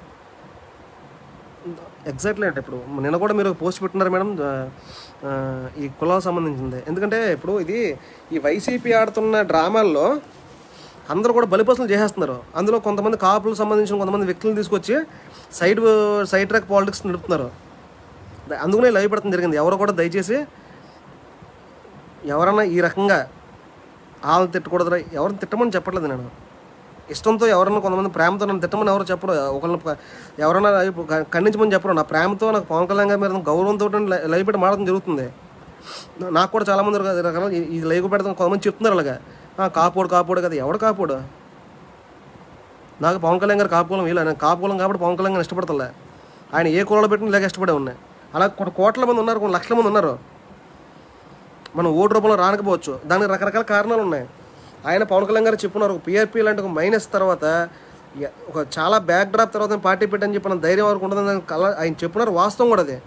ఎగ్జాక్ట్లీ అంటే ఇప్పుడు నిన్న కూడా మీరు పోస్ట్ పెట్టినారు మేడం ఆ, ఆ, ఈ కులాలకు సంబంధించింది ఎందుకంటే ఇప్పుడు ఇది ఈ వైసీపీ ఆడుతున్న డ్రామాల్లో అందరూ కూడా బలిపసులు చేసేస్తున్నారు అందులో కొంతమంది కాపులకు సంబంధించిన కొంతమంది వ్యక్తులను తీసుకొచ్చి సైడ్ సైడ్ ట్రాక్ పాలిటిక్స్ నడుపుతున్నారు అందుకనే లైవ్ పెడతాం జరిగింది ఎవరు కూడా దయచేసి ఎవరన్నా ఈ రకంగా వాళ్ళని తిట్టకూడదురా ఎవరిని తిట్టమని చెప్పట్లేదు నేను ఇష్టంతో ఎవరన్నా కొంతమంది ప్రేమతో నన్ను తిట్టమని ఎవరు చెప్పరు ఒకళ్ళని ప- ఎవరన్నా ఇప్పుడు ఖ- ఖండించమని చెప్పరు నా ప్రేమతో నాకు పవన్ కళ్యాణ్ గారి మీద గౌరవంతో లై- లైవ్ పెట్టి మాడడం జరుగుతుంది నా- నాకు కూడా చాలామంది రక- రకాల ఈ- ఈ లైవ్ పెడతాం కొంతమంది చెప్తున్నారు అలాగా "ఆ, కాపోడు కాపోడు కదా ఎవడు కాపోడు నాకు పవన్ కళ్యాణ్ గారు కాపుకులం వీళ్ళు నేను కాపుకులం కాబట్టి పవన్ కళ్యాణ్ గారు ఇష్టపడతలే ఆయన ఏ కులంలో పెట్టిన ఇలాగ ఇష్టపడే ఉన్నాయి అలా కొన్ని కోట్ల మంది ఉన్నారు కొన్ని లక్షల మంది ఉన్నారు మనం ఓటు రూపంలో రానకపోవచ్చు దానికి రకరకాల కారణాలు ఉన్నాయి ఆయన పవన్ కళ్యాణ్ గారు చెప్పున్నారు ఒక పిఆర్పీ లాంటి ఒక మైనస్ తర్వాత ఇక ఒక చాలా బ్యాక్ డ్రాప్ తర్వాత నేను పార్టీ పెట్టని చెప్పిన ధైర్యం వరకు ఉంటుందని కల ఆయన చెప్పున్నారు వాస్తవం కూడా అదే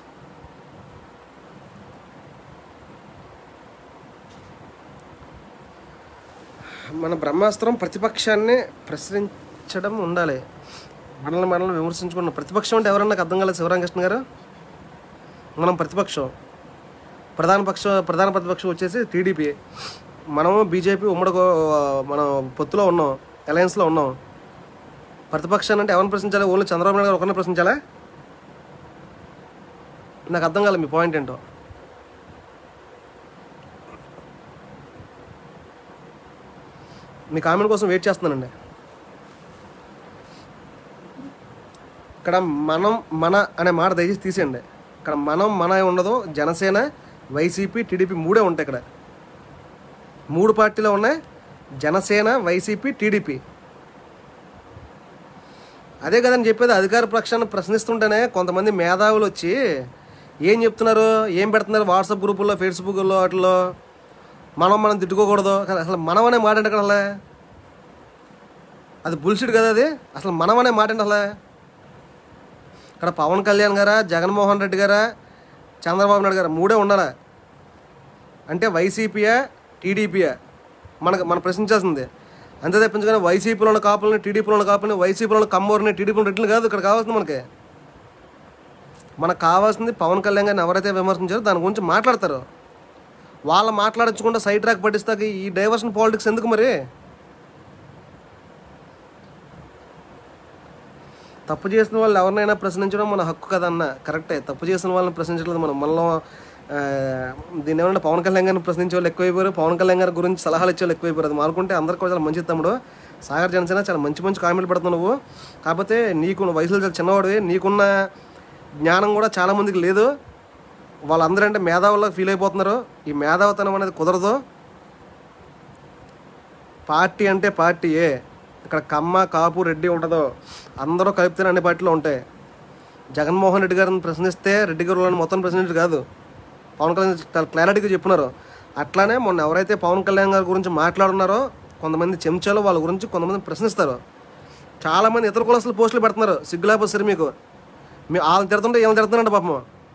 మన బ్రహ్మాస్త్రం ప్రతిపక్షాన్ని ప్రశ్నించడం ఉండాలి మనల్ని మనల్ని విమర్శించుకున్న ప్రతిపక్షం అంటే ఎవరన్నా నాకు అర్థం కాలేదు శివరామకృష్ణ గారు మనం ప్రతిపక్షం ప్రధాన పక్ష ప్రధాన ప్రతిపక్షం వచ్చేసి టీడీపీ మనము బీజేపీ ఉమ్మడి గో- మనం పొత్తులో ఉన్నాం అలయన్స్లో ఉన్నాం ప్రతిపక్షాన్ని అంటే ఎవరిని ప్రశ్నించాలి ఓన్లీ చంద్రబాబు నాయుడు గారు ఒకరిని ప్రశ్నించాలా నాకు అర్థం కాలేదు మీ పాయింట్ ఏంటో మీ కామెంట్ కోసం వెయిట్ చేస్తున్నానండి ఇక్కడ మనం మన అనే మాట దయచేసి తీసేయండి ఇక్కడ మనం మన ఉండదు జనసేన వైసీపీ టీడీపీ మూడే ఉంటాయి ఇక్కడ మూడు పార్టీలు ఉన్నాయి జనసేన వైసీపీ టీడీపీ అదే కదని చెప్పేది అధికార పక్షాన్ని ప్రశ్నిస్తుంటేనే కొంతమంది మేధావులు వచ్చి ఏం చెప్తున్నారు ఏం పెడుతున్నారు వాట్సాప్ గ్రూపుల్లో ఫేస్బుక్లో వాటిలో మనం మనం తిట్టుకోకూడదు కానీ అసలు మనం అనే మాట అంటే అసలు అది బుల్షిట్ కదా అది అసలు మనం అనే మాట అంటే అసలు ఇక్కడ పవన్ కళ్యాణ్ గారా జగన్మోహన్ రెడ్డి గారా చంద్రబాబు నాయుడు గారా మూడే ఉండాలా అంటే వైసీపీయా టీడీపీయా మనకు మనం ప్రశ్నించాల్సిందే అంతే తప్పించుకొని వైసీపీలో ఉన్న కాపులని టీడీపీలో ఉన్న కాపులని వైసీపీలో ఉన్న కమ్మోరిని టీడీపీలో రెడ్లు కాదు ఇక్కడ కావాల్సింది మనకి మనకు కావాల్సింది పవన్ కళ్యాణ్ గారిని ఎవరైతే విమర్శించారో దాని గురించి మాట్లాడతారు వాళ్ళ మాట్లాడించకుండా సైడ్ ట్రాక్ పట్టిస్తాక ఈ డైవర్షన్ పాలిటిక్స్ ఎందుకు మరి తప్పు చేసిన వాళ్ళు ఎవరినైనా ప్రశ్నించడం మన హక్కు కదన్న కరెక్టే తప్పు చేసిన వాళ్ళని ప్రశ్నించలేదు మనం మనలో ఆ, దీన్ని ఏమన్నా పవన్ కళ్యాణ్ గారిని ప్రశ్నించే వాళ్ళు ఎక్కువైపోయారు పవన్ కళ్యాణ్ గారి గురించి సలహాలు ఇచ్చే వాళ్ళు ఎక్కువైపోయారు అది మానుకుంటే అందరికీ కూడా చాలా మంచి తమ్ముడు సాగర్ జనసేన చాలా మంచి మంచి కామెంట్లు పెడుతున్నావు నువ్వు కాకపోతే నీకు నువ్వు వయసులో చాలా చిన్నవాడివి నీకున్న జ్ఞానం కూడా చాలా మందికి లేదు వాళ్ళందరూ అంటే మేధావుల్లో ఫీల్ అయిపోతున్నారు ఈ మేధావతనం అనేది కుదరదు పార్టీ అంటే పార్టీయే ఇక్కడ కమ్మ కాపు రెడ్డి ఉంటుందో అందరూ కలిపితేనే అన్ని పార్టీలు ఉంటాయి జగన్మోహన్ రెడ్డి గారిని ప్రశ్నిస్తే రెడ్డి గారు మొత్తం ప్రశ్నించడు కాదు పవన్ కళ్యాణ్ చాలా క్లారిటీగా చెప్పున్నారు అట్లానే మొన్న ఎవరైతే పవన్ కళ్యాణ్ గారి గురించి మాట్లాడున్నారో కొంతమంది చెంచాలు వాళ్ళ గురించి కొంతమంది ప్రశ్నిస్తారు చాలామంది ఇతర కులస్తులు పోస్టులు పెడుతున్నారు సిగ్గులేకపోతే సరే మీకు మీ వాళ్ళని తిడుతుంటే ఏమైనా తిడుతున్నారంట పాపం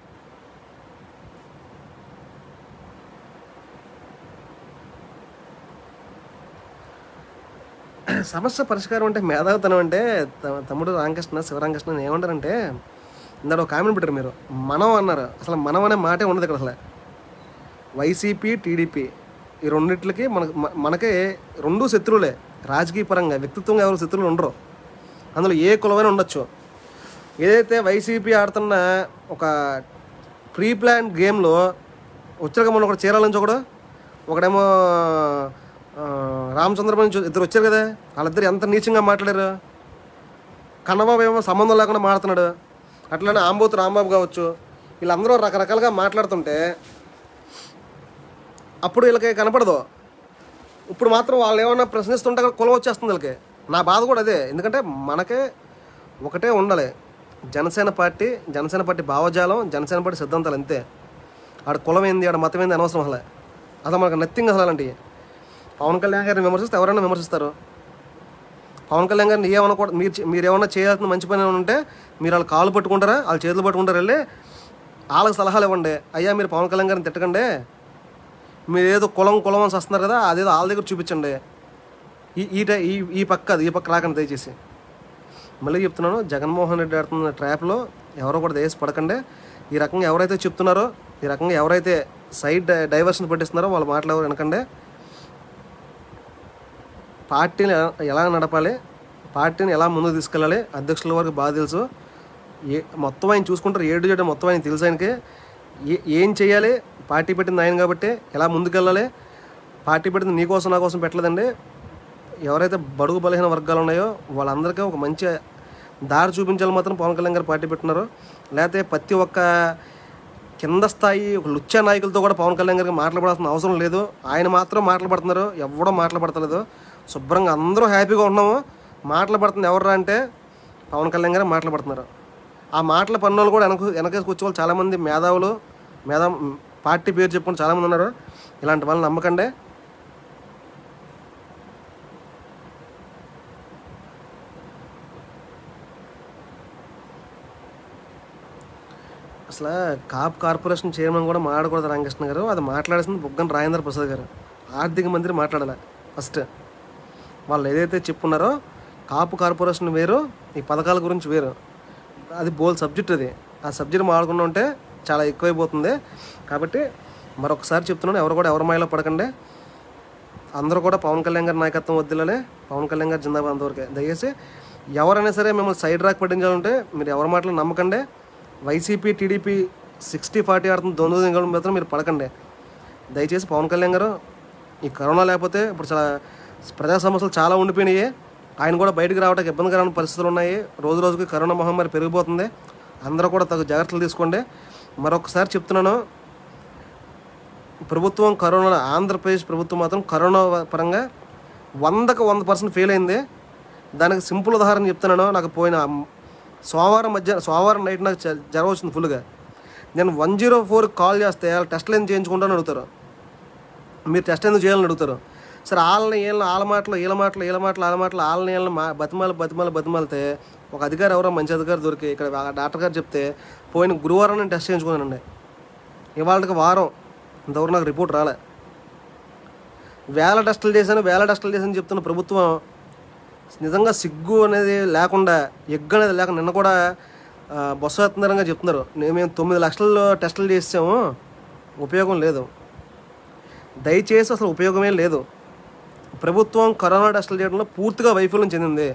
సమస్య పరిష్కారం అంటే మేధావితనం అంటే త- తమ్ముడు రామకృష్ణ శివరామకృష్ణ ఏమంటారంటే ఇందాక ఒక కామెంట్ పెట్టారు మీరు మనం అన్నారు అసలు మనం అనే మాటే ఉండదు ఇక్కడ అసలు వైసీపీ టీడీపీ ఈ రెండిట్లకి మనకు మ- మనకే రెండు శత్రువులే రాజకీయ పరంగా వ్యక్తిత్వంగా ఎవరు శత్రువులు ఉండరు అందులో ఏ కులమైనా ఉండొచ్చు ఏదైతే వైసీపీ ఆడుతున్న ఒక ప్రీ ప్లాన్ గేమ్లో వచ్చాక మొన్న ఒకటి చీరాలని ఒకడు ఒకడేమో ఆ, రామచంద్రబాబు నుంచి ఇద్దరు వచ్చారు కదా వాళ్ళిద్దరు ఎంత నీచంగా మాట్లాడారు కన్నబాబు ఏమో సంబంధం లేకుండా మాడుతున్నాడు అట్లనే ఆంబోతు రాంబాబు కావచ్చు వీళ్ళందరూ రకరకాలుగా మాట్లాడుతుంటే అప్పుడు వీళ్ళకి కనపడదు ఇప్పుడు మాత్రం వాళ్ళు ఏమన్నా ప్రశ్నిస్తుంటే అక్కడ కులం వచ్చేస్తుంది వీళ్ళకి నా బాధ కూడా అదే ఎందుకంటే మనకే ఒకటే ఉండాలి జనసేన పార్టీ జనసేన పార్టీ భావజాలం జనసేన పార్టీ సిద్ధాంతాలు అంతే ఆడ కులం ఏంది ఆడ మతం ఏంది అనవసరం అసలు అసలు మనకు నథింగ్ అసలు అలాంటివి పవన్ కళ్యాణ్ గారిని విమర్శిస్తే ఎవరైనా విమర్శిస్తారు పవన్ కళ్యాణ్ గారిని ఏమనకూడదు మీరు చే- మీరు ఏమన్నా చేయాల్సిన మంచి పని ఏమైనా ఉంటే మీరు వాళ్ళు కాళ్ళు పట్టుకుంటారా వాళ్ళు చేతులు పట్టుకుంటారు వెళ్ళి వాళ్ళకి సలహాలు ఇవ్వండి అయ్యా మీరు పవన్ కళ్యాణ్ గారిని తిట్టకండి మీరు ఏదో కులం కులం అని వస్తున్నారు కదా అదేదో వాళ్ళ దగ్గర చూపించండి ఈ ఈ టై- ఈ ఈ పక్క అది ఈ పక్క రాకండి దయచేసి మళ్ళీ చెప్తున్నాను జగన్మోహన్ రెడ్డి ఆడుతున్న ట్రాప్లో ఎవరో కూడా దయచేసి పడకండి ఈ రకంగా ఎవరైతే చెప్తున్నారో ఈ రకంగా ఎవరైతే సైడ్ డై- డైవర్షన్ పెట్టిస్తున్నారో వాళ్ళ మాటలు ఎవరు వినకండి పార్టీని ఎలా- ఎలా నడపాలి పార్టీని ఎలా ముందుకు తీసుకెళ్ళాలి అధ్యక్షుల వరకు బాగా తెలుసు ఏ మొత్తం ఆయన చూసుకుంటారు ఏడు జడ్డు మొత్తం ఆయన తెలుసు ఆయనకి ఏ ఏం చేయాలి పార్టీ పెట్టింది ఆయన కాబట్టి ఎలా ముందుకెళ్ళాలి పార్టీ పెట్టింది నీ కోసం నా కోసం పెట్టలేదండి ఎవరైతే బడుగు బలహీన వర్గాలు ఉన్నాయో వాళ్ళందరికీ ఒక మంచి దారి చూపించాలి మాత్రం పవన్ కళ్యాణ్ గారు పార్టీ పెట్టినారు లేకపోతే ప్రతి ఒక్క కింద స్థాయి ఒక లుచ్చా నాయకులతో కూడా పవన్ కళ్యాణ్ గారికి మాట్లాడాల్సిన అవసరం లేదు ఆయన మాత్రం మాట్లాడుతున్నారు ఎవడో మాట్లాడలేదు శుభ్రంగా అందరూ హ్యాపీగా ఉన్నాము మాట్లాడుతుంది ఎవరు అంటే పవన్ కళ్యాణ్ గారు మాట్లాడుతున్నారు ఆ మాటల పన్నులు కూడా వెనక వెనకేసి కూర్చో వాళ్ళు చాలామంది మేధావులు మేధా పార్టీ పేరు చెప్పుకుని చాలామంది ఉన్నారు ఇలాంటి వాళ్ళని నమ్మకండి అసలు కాప్ కార్పొరేషన్ చైర్మన్ కూడా మాట్లాడకూడదు రామకృష్ణ గారు అది మాట్లాడాల్సింది బుగ్గన రాజేంద్ర ప్రసాద్ గారు ఆర్థిక మంత్రి మాట్లాడాలి ఫస్ట్ వాళ్ళు ఏదైతే చెప్పున్నారో కాపు కార్పొరేషన్ వేరు ఈ పథకాల గురించి వేరు అది బోల్ సబ్జెక్ట్ అది ఆ సబ్జెక్ట్ మాట్లాడుకున్నా ఉంటే చాలా ఎక్కువైపోతుంది కాబట్టి మరొకసారి చెప్తున్నాను ఎవరు కూడా ఎవరి మాయలో పడకండి అందరూ కూడా పవన్ కళ్యాణ్ గారి నాయకత్వం వద్దులే పవన్ కళ్యాణ్ గారు జిందాబాద్ అంతవరకే దయచేసి ఎవరైనా సరే మిమ్మల్ని సైడ్ రాక్ పట్టించాలంటే మీరు ఎవరి మాటలు నమ్మకండి వైసీపీ టీడీపీ సిక్స్టీ ఫార్టీ ఆడుతున్న దొంగ దిగడం మాత్రం మీరు పడకండి దయచేసి పవన్ కళ్యాణ్ గారు ఈ కరోనా లేకపోతే ఇప్పుడు చాలా ప్రజా సమస్యలు చాలా ఉండిపోయినాయి ఆయన కూడా బయటకు రావడానికి ఇబ్బందికరమైన పరిస్థితులు ఉన్నాయి రోజు రోజుకి కరోనా మహమ్మారి పెరిగిపోతుంది అందరూ కూడా తగు జాగ్రత్తలు తీసుకోండి మరొకసారి చెప్తున్నాను ప్రభుత్వం కరోనా ఆంధ్రప్రదేశ్ ప్రభుత్వం మాత్రం కరోనా పరంగా వందకు వంద పర్సెంట్ ఫెయిల్ అయింది దానికి సింపుల్ ఉదాహరణ చెప్తున్నాను నాకు పోయిన సోమవారం మధ్య సోమవారం నైట్ నాకు జ- జ్వరం వచ్చింది ఫుల్గా నేను వన్ జీరో ఫోర్ కాల్ చేస్తే వాళ్ళు టెస్ట్లు ఎందుకు చేయించుకుంటాను అడుగుతారు మీరు టెస్ట్ ఎందుకు చేయాలని అడుగుతారు సరే వాళ్ళని వీళ్ళని వాళ్ళ మాటలు వీళ్ళ మాటలు వీళ్ళ మాటలు వాళ్ళ మాటలు వాళ్ళని వీళ్ళని మా బతిమాలి బతిమాలి బతిమాలితే ఒక అధికారి ఎవరో మంచి అధికారి దొరికి ఇక్కడ ఆ డాక్టర్ గారు చెప్తే పోయిన గురువారం నేను టెస్ట్ చేయించుకున్నానండి ఇవాళకి వారం ఇంతవరకు నాకు రిపోర్ట్ రాలే వేల టెస్టులు చేశాను వేల టెస్టులు చేశాను చెప్తున్న ప్రభుత్వం నిజంగా సిగ్గు అనేది లేకుండా ఎగ్గు అనేది లేక నిన్న కూడా ఆ, బస్సు ఎత్తున్నారంగా చెప్తున్నారు నేను మేము తొమ్మిది లక్షల్లో టెస్టులు చేసాము ఉపయోగం లేదు దయచేసి అసలు ఉపయోగమే లేదు ప్రభుత్వం కరోనా టెస్టులు చేయడంలో పూర్తిగా వైఫల్యం చెందింది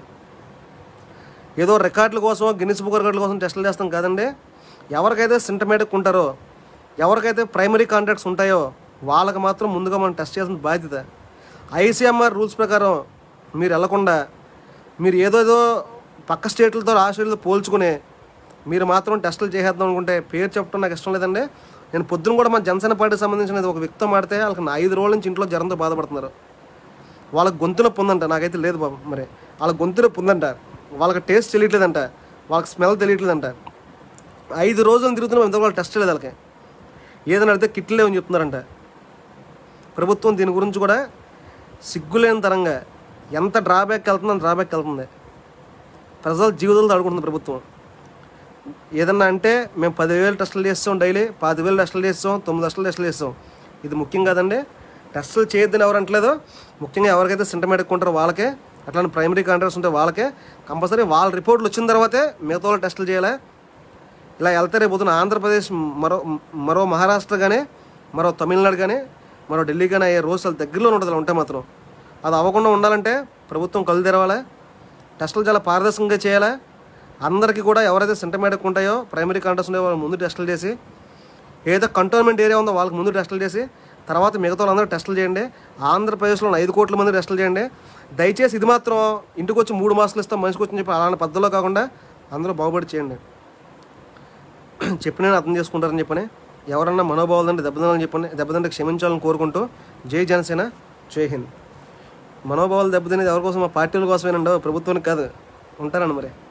ఏదో రికార్డుల కోసం గిన్నిస్ బుక్ రికార్డుల కోసం టెస్టులు చేస్తాం కాదండి ఎవరికైతే సింటమేటిక్ ఉంటారో ఎవరికైతే ప్రైమరీ కాంటాక్ట్స్ ఉంటాయో వాళ్ళకి మాత్రం ముందుగా మనం టెస్ట్ చేయాల్సిన బాధ్యత ఐసీఎంఆర్ రూల్స్ ప్రకారం మీరు వెళ్లకుండా మీరు ఏదోదో పక్క స్టేట్లతో ఆ స్టేట్లతో పోల్చుకుని మీరు మాత్రం టెస్టులు చేసేద్దాం అనుకుంటే పేరు చెప్పడం నాకు ఇష్టం లేదండి నేను పొద్దున కూడా మా జనసేన పార్టీకి సంబంధించిన ఒక వ్యక్తితో మాడితే వాళ్ళకి నా ఐదు రోజుల నుంచి ఇంట్లో జ్వరంతో బాధపడుతున్నారు వాళ్ళకి గొంతు నొప్పి ఉందంట నాకైతే లేదు బాబు మరి వాళ్ళ గొంతు నొప్పి ఉందంట వాళ్ళకి టేస్ట్ తెలియట్లేదంట వాళ్ళకి స్మెల్ తెలియట్లేదంట ఐదు రోజులు తిరుగుతున్నా ఇంతవరకు వాళ్ళు టెస్ట్ లేదు వాళ్ళకి ఏదైనా అడిగితే కిట్లు లేవని చెప్తున్నారంట ప్రభుత్వం దీని గురించి కూడా సిగ్గులేని తరంగా ఎంత డ్రాబ్యాక్ వెళ్తుందో అంత డ్రాబ్యాక్ వెళ్తుంది ప్రజల జీవితాలతో ఆడుకుంటుంది ప్రభుత్వం ఏదన్నా అంటే మేము పదివేలు టెస్టులు చేస్తాం డైలీ పదివేలు టెస్టులు చేస్తాం తొమ్మిది లక్షలు టెస్టులు చేస్తాం ఇది ముఖ్యం కాదండి టెస్టులు చేయొద్దని ఎవరు అంటలేదు ముఖ్యంగా ఎవరికైతే సింటమేటిక్ ఉంటారో వాళ్ళకే అట్లాంటి ప్రైమరీ కాంట్రాక్ట్స్ ఉంటే వాళ్ళకే కంపల్సరీ వాళ్ళ రిపోర్ట్లు వచ్చిన తర్వాతే మిగతా వాళ్ళు టెస్టులు చేయాలి ఇలా వెళ్తే రేపు పొద్దున ఆంధ్రప్రదేశ్ మరో మరో మహారాష్ట్ర కానీ మరో తమిళనాడు కానీ మరో ఢిల్లీ కానీ అయ్యే రోజు చాలా దగ్గరలో ఉంటుంది అలా ఉంటే మాత్రం అది అవ్వకుండా ఉండాలంటే ప్రభుత్వం కళ్ళు తెరవాలి టెస్టులు చాలా పారదర్శకంగా చేయాలి అందరికీ కూడా ఎవరైతే సింటమేటిక్ ఉంటాయో ప్రైమరీ కాంటాక్ట్స్ ఉన్నాయో వాళ్ళు ముందు టెస్టులు చేసి ఏదో కంటోన్మెంట్ ఏరియా ఉందో వాళ్ళకి ముందు టెస్టులు చేసి తర్వాత మిగతా వాళ్ళందరూ టెస్టులు చేయండి ఆంధ్రప్రదేశ్లో ఉన్న ఐదు కోట్ల మంది టెస్టులు చేయండి దయచేసి ఇది మాత్రం ఇంటికి వచ్చి మూడు మాసాలు ఇస్తాం మనిషికి వచ్చి చెప్పి అలాంటి పద్ధతిలో కాకుండా అందరూ బాగుపడి చేయండి చెప్పిన అర్థం చేసుకుంటారని చెప్పని ఎవరన్నా మనోభావాలంటే దెబ్బతినాలని చెప్పని దెబ్బతింటే క్షమించాలని కోరుకుంటూ జై జనసేన జై హింద్ మనోభావాలు దెబ్బతినేది ఎవరి కోసం మా పార్టీల కోసమేనండో ప్రభుత్వానికి కాదు ఉంటారండి మరి